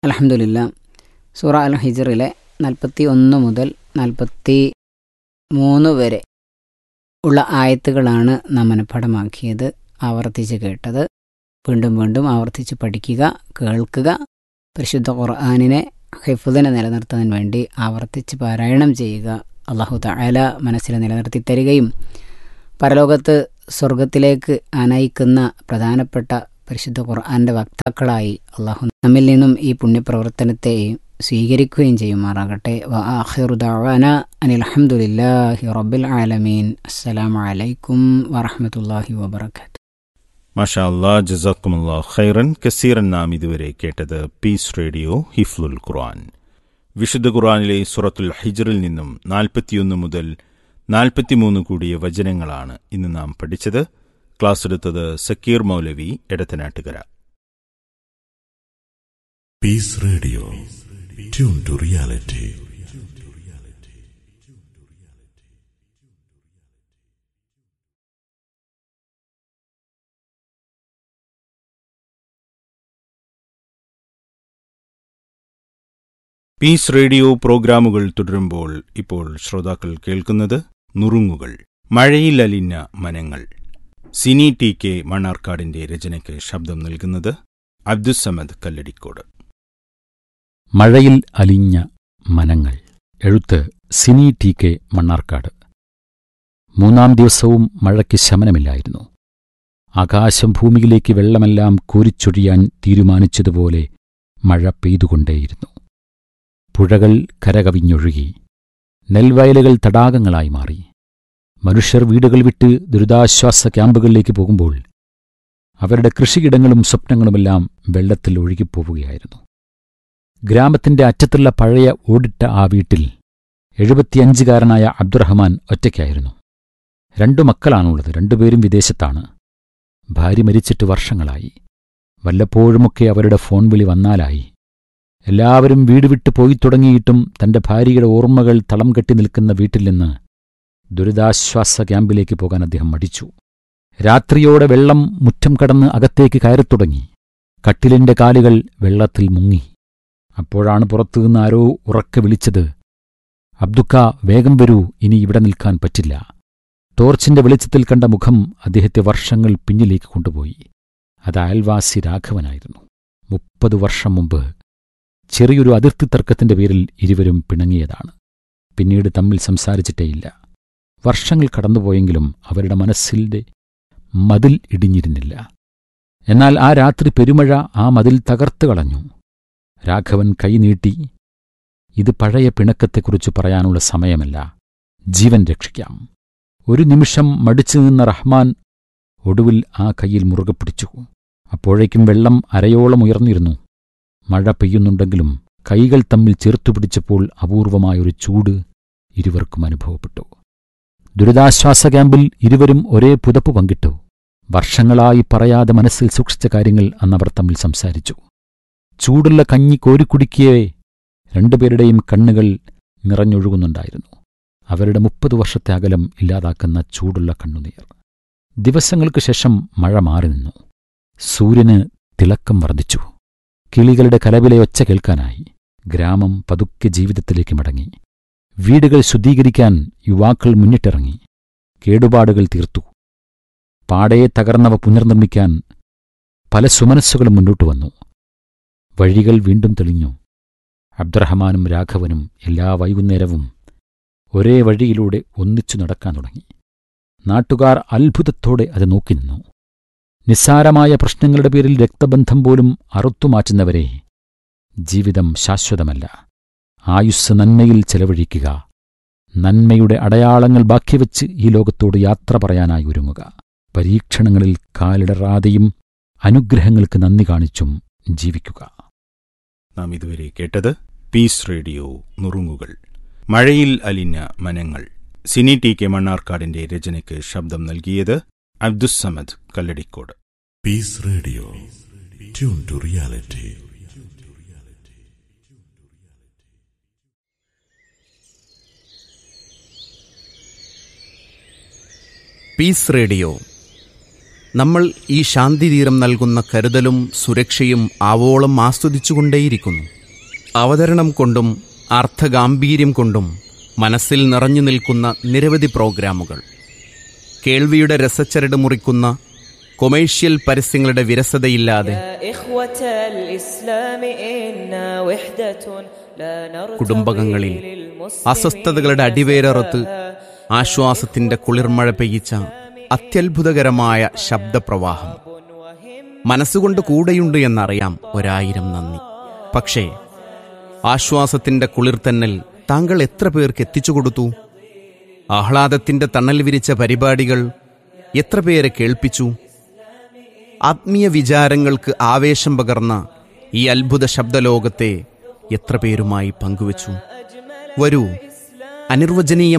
അലഹമുല്ല സൂറ അൽ ഹിജറിലെ നാൽപ്പത്തി ഒന്ന് മുതൽ നാൽപ്പത്തി മൂന്ന് വരെ ഉള്ള ആയത്തുകളാണ് നാം മനഃപ്പാഠമാക്കിയത് ആവർത്തിച്ച് കേട്ടത് വീണ്ടും വീണ്ടും ആവർത്തിച്ച് പഠിക്കുക കേൾക്കുക പരിശുദ്ധ ഖുർആാനിനെ ഹിഫുദിനെ നിലനിർത്തുന്നതിന് വേണ്ടി ആവർത്തിച്ച് പാരായണം ചെയ്യുക അള്ളാഹു തആല മനസ്സിൽ നിലനിർത്തി തരികയും പരലോകത്ത് സ്വർഗത്തിലേക്ക് അനയിക്കുന്ന പ്രധാനപ്പെട്ട പരിശുദ്ധ ഖുർആാൻ്റെ വക്താക്കളായി അള്ളാഹു നമ്മിൽ നിന്നും ഈ പുണ്യപ്രവർത്തനത്തെ സ്വീകരിക്കുകയും ചെയ്യുമാറാകട്ടെ വആഖിറുദാന അനിൽഹമുല്ലാഹി റബ്ബിൽ ആലമീൻ അസ്സലാമു അലൈക്കും വറഹമത്തല്ലാഹി വബർക്കാത്തു മാഷാ അല്ലാ ജസാക്കുമുല്ലാ ഖൈറൻ കസീറൻ നാം ഇതുവരെ കേട്ടത് പീസ് റേഡിയോ ഹിഫ്ലുൽ ഖുർആൻ വിശുദ്ധ ഖുർആനിലെ സുറത്തുൽ ഹിജറിൽ നിന്നും നാൽപ്പത്തിയൊന്ന് മുതൽ നാൽപ്പത്തിമൂന്ന് കൂടിയ വചനങ്ങളാണ് ഇന്ന് നാം പഠിച്ചത് ക്ലാസ് എടുത്തത് Zakir Maulavi Edathanattukara Peace Radio. Tune to reality. Peace radio പ്രോഗ്രാമുകൾ തുടരുമ്പോൾ ഇപ്പോൾ ശ്രോതാക്കൾ കേൾക്കുന്നത് നുറുങ്ങുകൾ മഴയിൽ അലിഞ്ഞ മനങ്ങൾ സിനി ടി കെ മണ്ണാർക്കാടിന്റെ രചനയ്ക്ക് ശബ്ദം നൽകുന്നത് അബ്ദുസമദ് കല്ലടിക്കോട് മഴയിൽ അലിഞ്ഞ മനങ്ങൾ എഴുത്ത് സിനി ടി കെ മണ്ണാർക്കാട് മൂന്നാം ദിവസവും മഴയ്ക്ക് ശമനമില്ലായിരുന്നു ആകാശം ഭൂമിയിലേക്ക് വെള്ളമെല്ലാം കോരിച്ചൊഴിയാൻ തീരുമാനിച്ചതുപോലെ മഴ പെയ്തുകൊണ്ടേയിരുന്നു പുഴകൾ കരകവിഞ്ഞൊഴുകി നെൽവയലുകൾ തടാകങ്ങളായി മാറി മനുഷ്യർ വീടുകൾ വിട്ട് ദുരിതാശ്വാസ ക്യാമ്പുകളിലേക്ക് പോകുമ്പോൾ അവരുടെ കൃഷിയിടങ്ങളും സ്വപ്നങ്ങളുമെല്ലാം വെള്ളത്തിൽ ഒഴുകിപ്പോവുകയായിരുന്നു ഗ്രാമത്തിന്റെ അറ്റത്തുള്ള പഴയ ഓടിട്ട ആ വീട്ടിൽ എഴുപത്തിയഞ്ചുകാരനായ അബ്ദുറഹ്മാൻ ഒറ്റയ്ക്കായിരുന്നു രണ്ടു മക്കളാണുള്ളത് രണ്ടുപേരും വിദേശത്താണ് ഭാര്യ മരിച്ചിട്ട് വർഷങ്ങളായി വല്ലപ്പോഴുമൊക്കെ അവരുടെ ഫോൺ വിളി വന്നാലായി എല്ലാവരും വീട് വിട്ടു പോയി തുടങ്ങിയിട്ടും തന്റെ ഭാര്യയുടെ ഓർമ്മകൾ തളം കെട്ടി നിൽക്കുന്ന വീട്ടിൽ നിന്ന് ദുരിതാശ്വാസ ക്യാമ്പിലേക്ക് പോകാൻ അദ്ദേഹം മടിച്ചു രാത്രിയോടെ വെള്ളം മുറ്റം കടന്ന് അകത്തേക്ക് കയറിത്തുടങ്ങി കട്ടിലിന്റെ കാലുകൾ വെള്ളത്തിൽ മുങ്ങി അപ്പോഴാണ് പുറത്തുനിന്ന് ആരോ ഉറക്കെ വിളിച്ചത് അബ്ദുക്ക വേഗം വരൂ ഇനി ഇവിടെ നിൽക്കാൻ പറ്റില്ല ടോർച്ചിന്റെ വെളിച്ചത്തിൽ കണ്ട മുഖം അദ്ദേഹത്തെ വർഷങ്ങൾ പിന്നിലേക്ക് കൊണ്ടുപോയി അത് അയൽവാസി രാഘവനായിരുന്നു മുപ്പത് വർഷം മുമ്പ് ചെറിയൊരു അതിർത്തി തർക്കത്തിന്റെ പേരിൽ ഇരുവരും പിണങ്ങിയതാണ് പിന്നീട് തമ്മിൽ സംസാരിച്ചിട്ടേയില്ല വർഷങ്ങൾ കടന്നുപോയെങ്കിലും അവരുടെ മനസ്സിന്റെ മതിൽ ഇടിഞ്ഞിരുന്നില്ല എന്നാൽ ആ രാത്രി പെരുമഴ ആ മതിൽ തകർത്തു കളഞ്ഞു രാഘവൻ കൈനീട്ടി ഇത് പഴയ പിണക്കത്തെക്കുറിച്ച് പറയാനുള്ള സമയമല്ല ജീവൻ രക്ഷിക്കാം ഒരു നിമിഷം മടിച്ചു നിന്ന റഹ്മാൻ ഒടുവിൽ ആ കയ്യിൽ മുറുകെ പിടിച്ചു അപ്പോഴേക്കും വെള്ളം അരയോളം ഉയർന്നിരുന്നു മഴ പെയ്യുന്നുണ്ടെങ്കിലും കൈകൾ തമ്മിൽ ചേർത്തുപിടിച്ചപ്പോൾ അപൂർവമായൊരു ചൂട് ഇരുവർക്കും അനുഭവപ്പെട്ടു ദുരിതാശ്വാസ ക്യാമ്പിൽ ഇരുവരും ഒരേ പുതപ്പ് പങ്കിട്ടു വർഷങ്ങളായി പറയാതെ മനസ്സിൽ സൂക്ഷിച്ച കാര്യങ്ങൾ അന്നവർ തമ്മിൽ സംസാരിച്ചു ചൂടുള്ള കഞ്ഞി കോരിക്കുടിക്കേ രണ്ടുപേരുടെയും കണ്ണുകൾ നിറഞ്ഞൊഴുകുന്നുണ്ടായിരുന്നു അവരുടെ മുപ്പത് വർഷത്തെ അകലം ഇല്ലാതാക്കുന്ന ചൂടുള്ള കണ്ണുനീർ ദിവസങ്ങൾക്ക് ശേഷം മഴ മാറി നിന്നു സൂര്യന് തിളക്കം വർദ്ധിച്ചു കിളികളുടെ കലവിലെ ഒച്ച കേൾക്കാനായി ഗ്രാമം പതുക്കെ ജീവിതത്തിലേക്ക് മടങ്ങി വീടുകൾ ശുദ്ധീകരിക്കാൻ യുവാക്കൾ മുന്നിട്ടിറങ്ങി കേടുപാടുകൾ തീർത്തു പാടേ തകർന്നവ പുനർനിർമ്മിക്കാൻ പല സുമനസ്സുകളും മുന്നോട്ടു വന്നു വഴികൾ വീണ്ടും തെളിഞ്ഞു അബ്ദുറഹ്മാനും രാഘവനും എല്ലാ വൈകുന്നേരവും ഒരേ വഴിയിലൂടെ ഒന്നിച്ചു നടക്കാൻ തുടങ്ങി നാട്ടുകാർ അത്ഭുതത്തോടെ അത് നോക്കി നിന്നു നിസ്സാരമായ പ്രശ്നങ്ങളുടെ പേരിൽ രക്തബന്ധം പോലും അറുത്തുമാറ്റുന്നവരെ ജീവിതം ശാശ്വതമല്ല ആയുസ് നന്മയിൽ ചെലവഴിക്കുക നന്മയുടെ അടയാളങ്ങൾ ബാക്കിവെച്ച് ഈ ലോകത്തോട് യാത്ര പറയാനായി ഒരുങ്ങുക പരീക്ഷണങ്ങളിൽ കാലിടറാതെയും അനുഗ്രഹങ്ങൾക്ക് നന്ദി കാണിച്ചും ജീവിക്കുക നാം ഇതുവരെ കേട്ടത് പീസ് റേഡിയോ നുറുങ്ങുകൾ മഴയിൽ അലിഞ്ഞ മനങ്ങൾ സിനി ടി കെ മണ്ണാർക്കാടിന്റെ രചനയ്ക്ക് ശബ്ദം നൽകിയത് Abdussamad Kalladikode Peace Radio. Tune to reality. Peace radio നമ്മൾ ഈ ശാന്തിതീരം നൽകുന്ന കരുതലും സുരക്ഷയും ആവോളം ആസ്വദിച്ചുകൊണ്ടേയിരിക്കുന്നു അവതരണം കൊണ്ടും അർത്ഥഗാംഭീര്യം കൊണ്ടും മനസ്സിൽ നിറഞ്ഞു നിൽക്കുന്ന നിരവധി പ്രോഗ്രാമുകൾ കേൾവിയുടെ രസച്ചരട് മുറിക്കുന്ന കൊമേഴ്ഷ്യൽ പരസ്യങ്ങളുടെ വിരസതയില്ലാതെ يا إخوة الإسلام إنا وحدة لا نرتضي കുടുംബകങ്ങളിൽ للمسلمين അസ്വസ്ഥതകളുടെ അടിവേരറുത്ത് ആശ്വാസത്തിന്റെ കുളിർമഴ പെയ്യിച്ച അത്യത്ഭുതകരമായ ശബ്ദപ്രവാഹം മനസ്സുകൊണ്ട് കൂടെയുണ്ട് എന്നറിയാം ഒരായിരം നന്ദി പക്ഷേ ആശ്വാസത്തിന്റെ കുളിർത്തന്നൽ താങ്കൾ എത്ര പേർക്ക് എത്തിച്ചു കൊടുത്തു ആഹ്ലാദത്തിന്റെ തണൽ വിരിച്ച പരിപാടികൾ എത്ര പേരെ കേൾപ്പിച്ചു ആത്മീയ വിചാരങ്ങൾക്ക് ആവേശം പകർന്ന ഈ അത്ഭുത ശബ്ദലോകത്തെ എത്ര പേരുമായി പങ്കുവച്ചു വരൂ അനിർവചനീയ